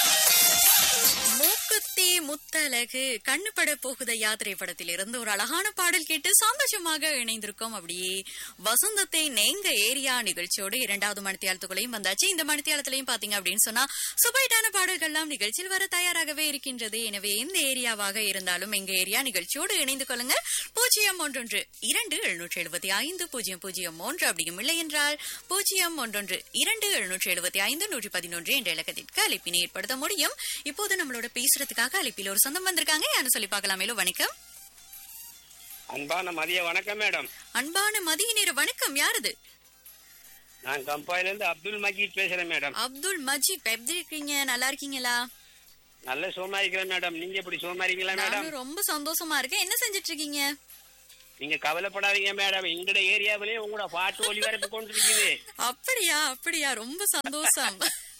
மூக்குத்தி முத்தழகு கண்ணுபட போகுத யாத்திரை படத்தில் இருந்து ஒரு அழகான பாடல் கேட்டு சந்தோஷமாக இணைந்திருக்கோம் அப்படியே வசந்தத்தை நேங்க ஏரியா நிகழ்ச்சியோடு இரண்டாவது மணித்தியாலத்துக்குள்ளையும் வந்தாச்சு இந்த மணித்தியாலத்திலையும் பாத்தீங்க அப்படின்னு சொன்னா சுபைட்டான பாடல்கள்லாம் நிகழ்ச்சியில் வர தயாராகவே இருக்கின்றது எனவே எந்த ஏரியாவாக இருந்தாலும் எங்க ஏரியா நிகழ்ச்சியோடு இணைந்து கொள்ளுங்க பூஜ்ஜியம் ஒன்றொன்று இரண்டு எழுநூற்றி எழுபத்தி ஐந்து பூஜ்ஜியம் பூஜ்ஜியம் மூன்று அப்படியும் இல்லை என்றால் பூஜ்ஜியம் ஒன்றொன்று இரண்டு எழுநூற்றி எழுபத்தி ஐந்து நூற்றி பதினொன்று என்ற இலக்கத்திற்கு அழைப்பினை ஏற்படுத்த முடியும் இப்போது நம்மளோட பேசுறதுக்காக அழைப்பில் ஒரு சொந்தம் வந்திருக்காங்க யாரும் சொல்லி பார்க்கலாமேலோ வணக்கம் அன்பான மதிய வணக்கம் மேடம் அன்பான மதிய நேர வணக்கம் யாரது நான் கம்பாயில இருந்து அப்துல் மஜீத் பேசுறேன் மேடம் அப்துல் மஜீப் எப்படி இருக்கீங்க நல்லா இருக்கீங்களா நல்ல சுகமா இருக்கிறேன் மேடம் நீங்க எப்படி சுகமா இருக்கீங்களா மேடம் நானும் ரொம்ப சந்தோஷமா இருக்கேன் என்ன செஞ்சிட்டு இருக்கீங்க நீங்க கவலைப்படாதீங்க மேடம் எங்கட ஏரியாவிலேயே உங்களோட பாட்டு ஒளிபரப்பு கொண்டு இருக்குது அப்படியா அப்படியா ரொம்ப சந்தோஷம்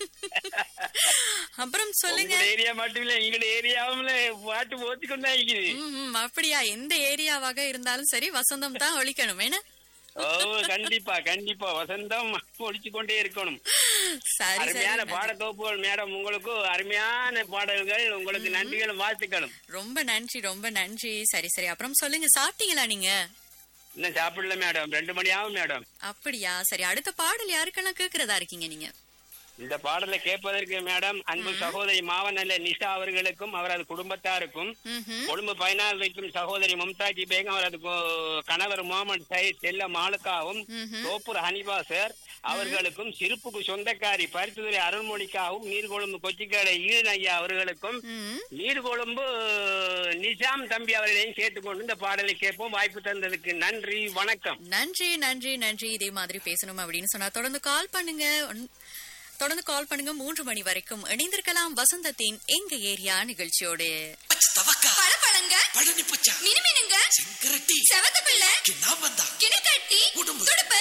அப்புறம் சொல்லுங்க உங்களோட ஏரியா மட்டும் இல்ல எங்கட ஏரியாவுல பாட்டு போத்தி கொண்டா இருக்குது ம், ம், அப்படியா எந்த ஏரியாவாக இருந்தாலும் சரி வசந்தம் தான் ஒழிக்கணும் என்ன ஓ கண்டிப்பா கண்டிப்பா வசந்தம் ஒழிச்சு கொண்டே இருக்கணும் சரி அருமையான சரி பாடத்தோப்புகள் மேடம் உங்களுக்கு அருமையான பாடல்கள் உங்களுக்கு நன்றிகளும் வாழ்த்துக்களும் ரொம்ப நன்றி ரொம்ப நன்றி சரி சரி அப்புறம் சொல்லுங்க சாப்பிட்டீங்களா நீங்க இன்னும் சாப்பிடல மேடம் ரெண்டு மணி ஆகும் மேடம் அப்படியா சரி அடுத்த பாடல் யாருக்கெல்லாம் கேக்குறதா இருக்கீங்க நீங்க இந்த பாடலை கேட்பதற்கு மேடம் அன்பு சகோதரி மாவனல்ல நிஷா அவர்களுக்கும் அவரது குடும்பத்தாருக்கும் ம்ஹும். கொழும்பு பயனால் வைக்கும் சகோதரி மும்தாஜி பேகம் அவரது கு- கணவர் முகமது சயித் செல்ல மாலுக்காவும் ம்ஹும். தோப்பூர் ஹனிபா சார் அவர்களுக்கும் சிறுப்புக்கு சொந்தக்காரி பரிசுதுறை அருள்மொழிக்காவும் நீர்கொழும்பு கொச்சிக்கடை ஈழன் ஐயா அவர்களுக்கும் ம். நீர்கொழும்பு நிசாம் தம்பி அவர்களையும் சேர்த்துக்கொண்டு இந்த பாடலை கேட்போம் வாய்ப்பு தந்ததுக்கு நன்றி வணக்கம் நன்றி நன்றி நன்றி இதே மாதிரி பேசணும் அப்படின்னு சொன்னா தொடர்ந்து கால் பண்ணுங்க உன்- தொடர்ந்து கால் பண்ணுங்க மூன்று மணி வரைக்கும் இணைந்திருக்கலாம் வசந்தத்தின் எங்க ஏரியா நிகழ்ச்சியோடு தவக்கா பழப்பழங்க பழனி பச்சா மினுமினுங்க செங்கரட்டி செவத்த பிள்ளை கிண்ணா வந்தா கிணக்கட்டி உடும்பு துடுப்பு